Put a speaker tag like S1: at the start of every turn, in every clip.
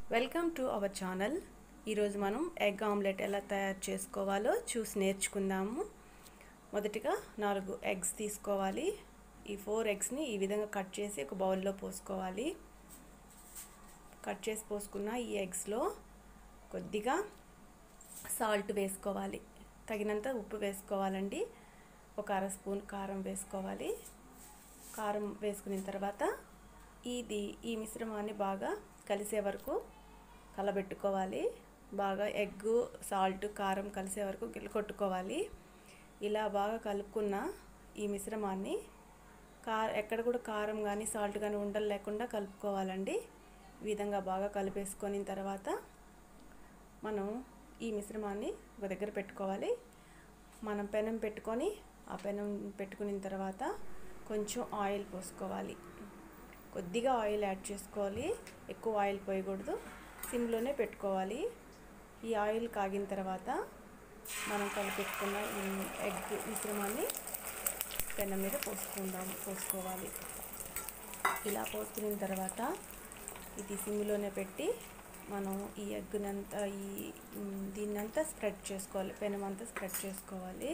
S1: welcome to our channel ఈరోజు మనం egg omelette ఎలా తయారు చేసుకోవాలో చూసి నేర్చుకుందాము మొదటిగా నాలుగు ఎగ్స్ తీసుకోవాలి ఈ ఫోర్ ఎగ్స్ని ఈ విధంగా కట్ చేసి ఒక బౌల్లో పోసుకోవాలి కట్ చేసి పోసుకున్న ఈ ఎగ్స్లో కొద్దిగా సాల్ట్ వేసుకోవాలి తగినంత ఉప్పు వేసుకోవాలండి ఒక అర స్పూన్ కారం వేసుకోవాలి కారం వేసుకున్న తర్వాత ఇది ఈ మిశ్రమాన్ని బాగా కలిసే వరకు కలబెట్టుకోవాలి బాగా ఎగ్గు సాల్ట్ కారం కలిసే వరకు కొట్టుకోవాలి ఇలా బాగా కలుపుకున్న ఈ మిశ్రమాన్ని కా ఎక్కడ కూడా కారం కానీ సాల్ట్ కానీ ఉండలు లేకుండా కలుపుకోవాలండి ఈ విధంగా బాగా కలిపేసుకొని తర్వాత మనం ఈ మిశ్రమాన్ని ఒక దగ్గర పెట్టుకోవాలి మనం పెనం పెట్టుకొని ఆ పెనం పెట్టుకున్న తర్వాత కొంచెం ఆయిల్ పోసుకోవాలి కొద్దిగా ఆయిల్ యాడ్ చేసుకోవాలి ఎక్కువ ఆయిల్ పోయకూడదు సిమ్లోనే పెట్టుకోవాలి ఈ ఆయిల్ కాగిన తర్వాత మనం కలిపెట్టుకున్న ఈ ఎగ్ మిశ్రమాన్ని పెనం మీద పోసుకుందాం పోసుకోవాలి ఇలా పోసుకున్న తర్వాత ఇది సిమ్లోనే పెట్టి మనం ఈ ఎగ్నంతా ఈ దీన్నంతా స్ప్రెడ్ చేసుకోవాలి పెనం అంతా స్ప్రెడ్ చేసుకోవాలి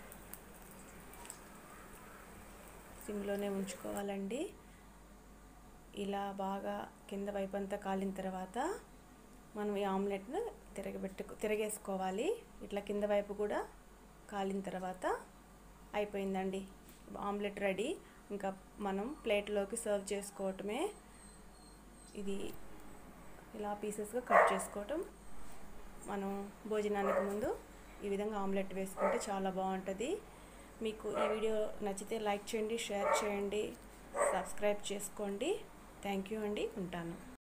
S1: సిమ్లోనే ఉంచుకోవాలండి ఇలా బాగా కింద వైపు అంతా కాలిన తర్వాత మనం ఈ ఆమ్లెట్ను తిరగబెట్టు తిరగేసుకోవాలి ఇట్లా కింద వైపు కూడా కాలిన తర్వాత అయిపోయిందండి ఆమ్లెట్ రెడీ ఇంకా మనం ప్లేట్లోకి సర్వ్ చేసుకోవటమే ఇది ఇలా పీసెస్గా కట్ చేసుకోవటం మనం భోజనానికి ముందు ఈ విధంగా ఆమ్లెట్ వేసుకుంటే చాలా బాగుంటుంది మీకు ఈ వీడియో నచ్చితే లైక్ చేయండి షేర్ చేయండి సబ్స్క్రైబ్ చేసుకోండి థ్యాంక్ యూ అండి ఉంటాను